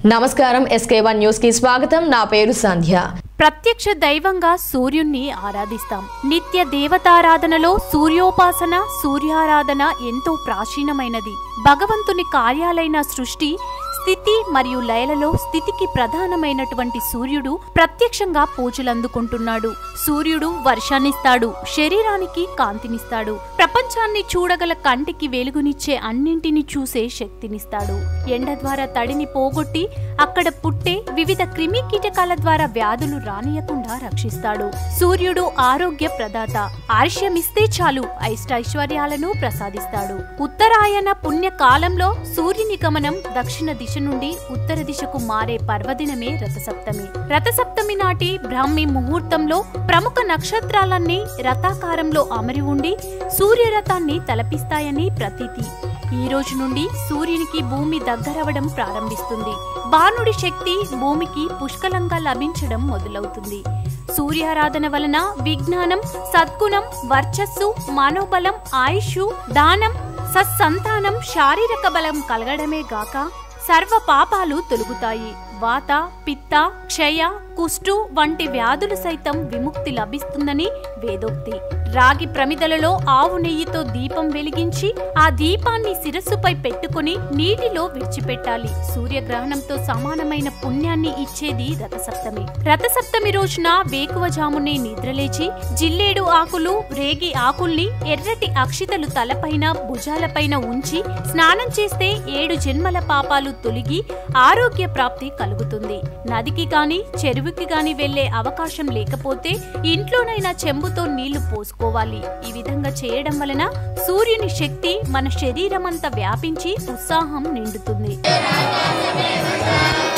నమస్కారం SK one news కి స్వాగతం నా పేరు సంధ్య ప్రత్యక్ష దైవంగా సూర్యుణ్ణి ఆరాధిస్తాం నిత్య దేవతారాధనలో సూర్యోపాసన సూర్యారాధన ఎంతో ప్రాచీనమైనది భగవంతుని కార్యాలైన సృష్టి స్థితి మరియు లయలలో స్థితికి ప్రధానమైనటువంటి సూర్యుడు ప్రత్యక్షంగా పూజలందుకుంటున్నాడు సూర్యుడు వర్షాన్నిస్తాడు శరీరానికి కాంతినిస్తాడు ప్రపంచాన్ని చూడగల కంటికి వెలుగునిచ్చే అన్నింటిని చూసే శక్తినిస్తాడు ఎండ ద్వారా తడిని పోగొట్టి అక్కడ పుట్టే వివిధ క్రిమి కీటకాల ద్వారా వ్యాధులు రానియకుండా రక్షిస్తాడు సూర్యుడు ఆరోగ్య ప్రదాత ఆర్ష్యమిస్తే చాలు ఐష్టైశ్వర్యాలను ప్రసాదిస్తాడు ఉత్తరాయణ పుణ్య కాలంలో సూర్యుని గమనం దక్షిణ దిశ నుండి ఉత్తర దిశకు మారే పర్వదినమే రథసప్తమి రథసప్తమి నాటి బ్రాహ్మి ముహూర్తంలో ప్రముఖ నక్షత్రాలన్నీ రథాకారంలో అమరి ఉండి సూర్యరథాన్ని తలపిస్తాయని ప్రతీతి ఈ రోజు నుండి సూర్యునికి భూమి దగ్గరవడం ప్రారంభిస్తుంది బాణుడి శక్తి భూమికి పుష్కలంగా లభించడం మొదలవుతుంది సూర్యారాధన వలన విజ్ఞానం సద్గుణం వర్చస్సు మనోబలం ఆయుష్ దానం సత్సంతానం శారీరక బలం కలగడమే గాక సర్వ పాపాలు తొలుగుతాయి వాత పిత్త క్షయ కుష్టు వంటి వ్యాధులు సైతం విముక్తి లభిస్తుందని వేదోక్తి రాగి ప్రమిదలలో ఆవు నెయ్యితో దీపం వెలిగించి ఆ దీపాన్ని శిరస్సుపై పెట్టుకుని నీటిలో విడిచిపెట్టాలి సూర్యగ్రహణంతో సమానమైన పుణ్యాన్ని ఇచ్చేది రథసప్తమి రథసప్తమి రోజున వేకువజామునే నిద్రలేచి జిల్లేడు ఆకులు రేగి ఆకుల్ని ఎర్రటి అక్షితలు తలపైన భుజాలపైన ఉంచి స్నానం చేస్తే ఏడు జన్మల పాపాలు తొలగి ఆరోగ్య ప్రాప్తి కలుగుతుంది నదికి గాని చెరువుకి గాని వెళ్లే అవకాశం లేకపోతే ఇంట్లోనైనా చెంబుతో నీళ్లు పోసుకోవాలి ఈ విధంగా చేయడం వలన సూర్యుని శక్తి మన శరీరమంతా వ్యాపించి ఉత్సాహం నిండుతుంది